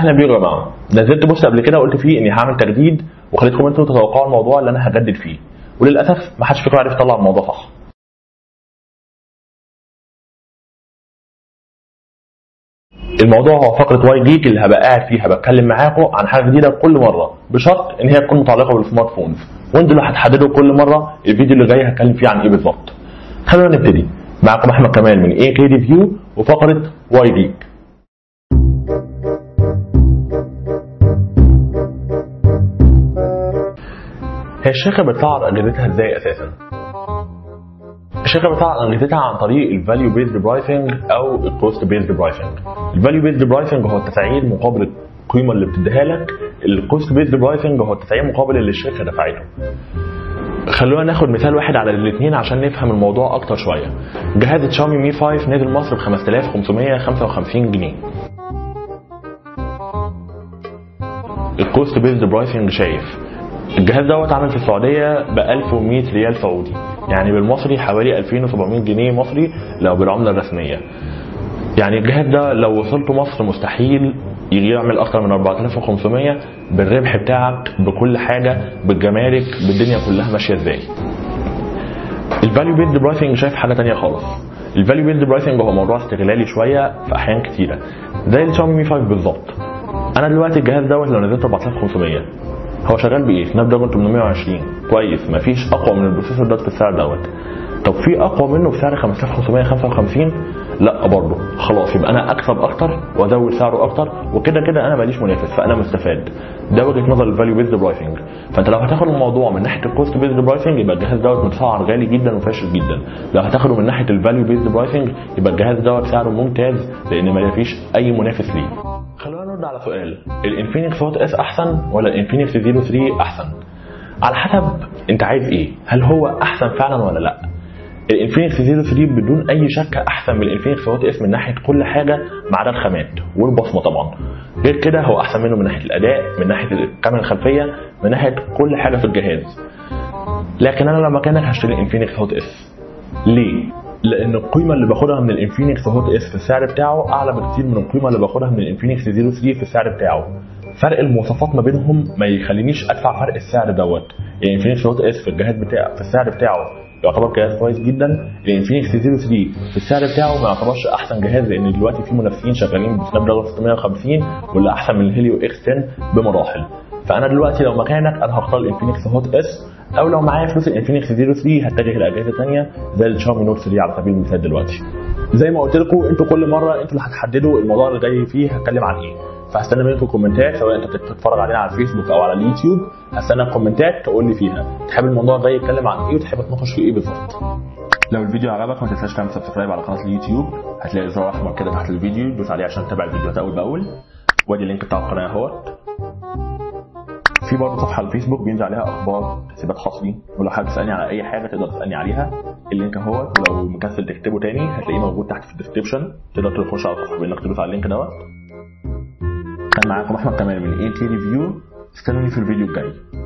اهلا بيكم يا جماعه نزلت بوست قبل كده قلت فيه اني هعمل تجديد وخليتكم انتوا تتوقعوا الموضوع اللي انا هجدد فيه وللاسف ما حدش فيكم عرف يطلع الموضوع صح الموضوع هو فقره واي جيك اللي هبقى قاعد فيها بتكلم معاكم عن حاجه جديده كل مره بشرط ان هي تكون متعلقه بالسمارت فونز وانتوا اللي هتحددوا كل مره الفيديو اللي جاي هتكلم فيه عن ايه بالظبط خلونا نبتدي معاكم احمد كمال من اي كي ريفيو وفقره واي جيك هي الشركه بتعرض اجهزتها ازاي اساسا الشركه بتعرض اجهزتها عن طريق الفاليو بيزد برايسنج او الكوست بيزد برايسنج الفاليو بيزد برايسنج هو التسعير مقابل القيمه اللي بتديها لك الكوست بيزد برايسنج هو التسعير مقابل اللي الشركه دفعته خلونا ناخد مثال واحد على الاثنين عشان نفهم الموضوع اكتر شويه جهاز تشاومي مي 5 نزل مصر ب 5555 جنيه الكوست بيزد برايسنج شايف الجهاز دوت عامل في السعوديه ب 1100 ريال سعودي يعني بالمصري حوالي 2700 جنيه مصري لو بالعمله الرسميه يعني الجهاز ده لو وصلته مصر مستحيل يجي يعمل اكتر من 4500 بالربح بتاعك بكل حاجه بالجمارك بالدنيا كلها ماشيه ازاي الفاليو بيزد برايسنج شايف حاجه تانية خالص الفاليو بيزد برايسنج هو موضوع استغلالي شويه في احيان كتيره زي الشاومي مي 5 بالظبط انا دلوقتي الجهاز دوت لو نزلت 4500 هو شغال بايه؟ سناب دراجون 820 كويس مفيش اقوى من البروسيسور دوت في السعر دوت طب في اقوى منه بسعر 5555 لا برضه خلاص يبقى انا اكسب اكتر وازود سعره اكتر وكده كده انا ماليش منافس فانا مستفاد ده وجهه نظر الفاليو بيزد برايسنج فانت لو هتاخد الموضوع من ناحيه الكوست بيزد برايسنج يبقى الجهاز دوت متسعر غالي جدا وفاشل جدا لو هتاخده من ناحيه الفاليو بيزد برايسنج يبقى الجهاز دوت سعره ممتاز لان ما فيش اي منافس ليه خلونا نرد على سؤال الانفينكس هوت اس احسن ولا الانفينكس 03 احسن على حسب انت عايز ايه هل هو احسن فعلا ولا لا الانفينكس 03 بدون اي شك احسن من الانفينكس هوت اس من ناحيه كل حاجه ما عدا الخامات والبصمه طبعا غير كده هو احسن منه من ناحيه الاداء من ناحيه الكاميرا الخلفيه من ناحيه كل حاجه في الجهاز لكن انا لو مكانك هشتري الانفينكس هوت اس ليه لان القيمه اللي باخدها من الانفينكس هوت اس في السعر بتاعه اعلى بكتير من القيمه اللي باخدها من الانفينكس 03 في السعر بتاعه فرق المواصفات ما بينهم ما يخلينيش ادفع فرق السعر دوت الانفينكس هوت اس في الجهاز بتاع في السعر بتاعه يعتبر جهاز كويس جدا الانفينكس 03 في السعر بتاعه ما يعتبرش احسن جهاز لان دلوقتي في منافسين شغالين بسناب دراجون 650 واللي احسن من الهيليو اكس 10 بمراحل فانا دلوقتي لو مكانك انا هختار الانفينكس هوت اس او لو معايا فلوس الانفينكس 03 هتجه لاجهزه ثانيه زي الشاومي نوت 3 على سبيل المثال دلوقتي زي ما قلت لكم انتوا كل مره انتوا اللي هتحددوا الموضوع اللي جاي فيه هتكلم عن ايه فهستنى منكم كومنتات سواء انت بتتفرج علينا على الفيسبوك او على اليوتيوب هستنى الكومنتات تقول لي فيها تحب الموضوع ده يتكلم عن ايه وتحب تناقش فيه ايه بالظبط لو الفيديو عجبك ما تنساش تعمل سبسكرايب على قناه اليوتيوب هتلاقي زرار احمر كده تحت الفيديو دوس عليه عشان تتابع الفيديوهات اول باول وادي اللينك بتاع القناه اهوت في برضه صفحه على الفيسبوك بينزل عليها اخبار تسريبات حصري ولو حابب تسالني على اي حاجه تقدر تسالني عليها اللينك اهوت ولو مكسل تكتبه تاني هتلاقيه موجود تحت في الديسكربشن تقدر تخش على الصفحه بانك تدوس على اللينك دوت كان معاكم احمد كمال من اي تي ريفيو استنوني في الفيديو الجاي